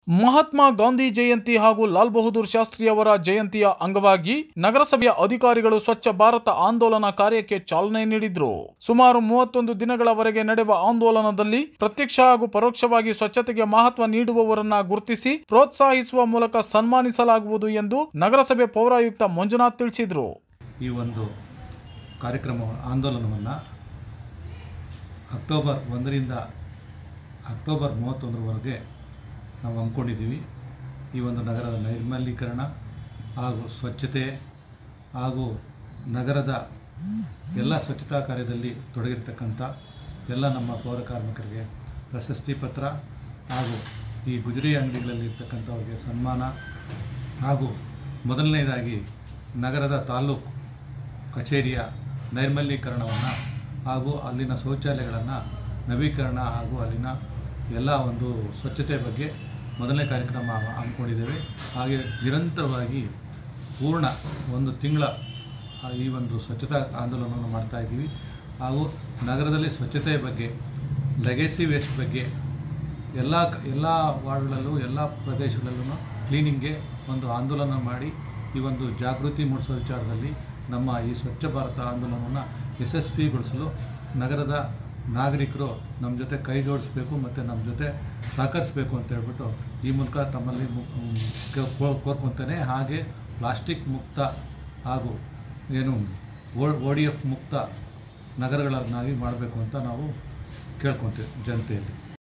ಮಹಾತ್ಮ ಗಾಂಧಿ ಜಯಂತಿ ಹಾಗೂ ಲಾಲ್ ಬಹದ್ದೂರ್ ಶಾಸ್ತ್ರಿ ಅವರ ಜಯಂತಿಯ ಅಂಗವಾಗಿ ನಗರಸಭೆಯ ಅಧಿಕಾರಿಗಳು ಸ್ವಚ್ಛ ಭಾರತ ಆಂದೋಲನ ಕಾರ್ಯಕ್ಕೆ ಚಾಲನೆ ನೀಡಿದ್ರು ಸುಮಾರು ಮೂವತ್ತೊಂದು ದಿನಗಳವರೆಗೆ ನಡೆಯುವ ಆಂದೋಲನದಲ್ಲಿ ಪ್ರತ್ಯಕ್ಷ ಹಾಗೂ ಪರೋಕ್ಷವಾಗಿ ಸ್ವಚ್ಛತೆಗೆ ಮಹತ್ವ ನೀಡುವವರನ್ನ ಗುರುತಿಸಿ ಪ್ರೋತ್ಸಾಹಿಸುವ ಮೂಲಕ ಸನ್ಮಾನಿಸಲಾಗುವುದು ಎಂದು ನಗರಸಭೆ ಪೌರಾಯುಕ್ತ ಮಂಜುನಾಥ್ ತಿಳಿಸಿದ್ರು ಈ ಒಂದು ಕಾರ್ಯಕ್ರಮ ಆಂದೋಲನವನ್ನು ಅಕ್ಟೋಬರ್ ಒಂದರಿಂದ ಅಕ್ಟೋಬರ್ ಮೂವತ್ತೊಂದರವರೆಗೆ ನಾವು ಹಮ್ಮಿಕೊಂಡಿದ್ದೀವಿ ಈ ಒಂದು ನಗರದ ನೈರ್ಮಲೀಕರಣ ಹಾಗೂ ಸ್ವಚ್ಛತೆ ಹಾಗೂ ನಗರದ ಎಲ್ಲ ಸ್ವಚ್ಛತಾ ಕಾರ್ಯದಲ್ಲಿ ತೊಡಗಿರ್ತಕ್ಕಂಥ ಎಲ್ಲ ನಮ್ಮ ಪೌರ ಕಾರ್ಮಿಕರಿಗೆ ಪ್ರಶಸ್ತಿ ಪತ್ರ ಹಾಗೂ ಈ ಗುಜರಿ ಅಂಗಡಿಗಳಲ್ಲಿ ಇರ್ತಕ್ಕಂಥವ್ರಿಗೆ ಸನ್ಮಾನ ಹಾಗೂ ಮೊದಲನೇದಾಗಿ ನಗರದ ತಾಲ್ಲೂಕು ಕಚೇರಿಯ ನೈರ್ಮಲೀಕರಣವನ್ನು ಹಾಗೂ ಅಲ್ಲಿನ ಶೌಚಾಲಯಗಳನ್ನು ನವೀಕರಣ ಹಾಗೂ ಅಲ್ಲಿನ ಎಲ್ಲ ಒಂದು ಸ್ವಚ್ಛತೆ ಬಗ್ಗೆ ಮೊದಲನೇ ಕಾರ್ಯಕ್ರಮ ಹಮ್ಮಿಕೊಂಡಿದ್ದೇವೆ ಹಾಗೆ ನಿರಂತರವಾಗಿ ಪೂರ್ಣ ಒಂದು ತಿಂಗಳ ಆ, ಈ ಒಂದು ಸ್ವಚ್ಛತಾ ಆಂದೋಲನವನ್ನು ಮಾಡ್ತಾ ಇದ್ದೀವಿ ಹಾಗೂ ನಗರದಲ್ಲಿ ಸ್ವಚ್ಛತೆಯ ಬಗ್ಗೆ ಲೆಗೆಸಿ ವೇಸ್ಟ್ ಬಗ್ಗೆ ಎಲ್ಲ ಎಲ್ಲ ವಾರ್ಡ್ಗಳಲ್ಲೂ ಎಲ್ಲ ಪ್ರದೇಶಗಳಲ್ಲೂ ಕ್ಲೀನಿಂಗ್ಗೆ ಒಂದು ಆಂದೋಲನ ಮಾಡಿ ಈ ಒಂದು ಜಾಗೃತಿ ಮೂಡಿಸೋ ವಿಚಾರದಲ್ಲಿ ನಮ್ಮ ಈ ಸ್ವಚ್ಛ ಭಾರತ ಆಂದೋಲನವನ್ನು ಯಶಸ್ವಿಗೊಳಿಸಲು ನಗರದ ನಾಗರಿಕರು ನಮ್ಮ ಜೊತೆ ಕೈ ಜೋಡಿಸ್ಬೇಕು ಮತ್ತು ನಮ್ಮ ಜೊತೆ ಸಹಕರಿಸಬೇಕು ಅಂತ ಹೇಳ್ಬಿಟ್ಟು ಈ ಮೂಲಕ ತಮ್ಮಲ್ಲಿ ಮು- ಮ್, ಕೋ- ಕೋರ್ಕೊತಾನೆ ಹಾಗೆ ಪ್ಲಾಸ್ಟಿಕ್ ಮುಕ್ತ ಹಾಗೂ ಏನು ಓ ಡಿ ಎಫ್ ಮುಕ್ತ ನಗರಗಳನ್ನಾಗಿ ಮಾಡಬೇಕು ಅಂತ ನಾವು ಕೇಳ್ಕೊತೀವಿ ಜನತೆಯಲ್ಲಿ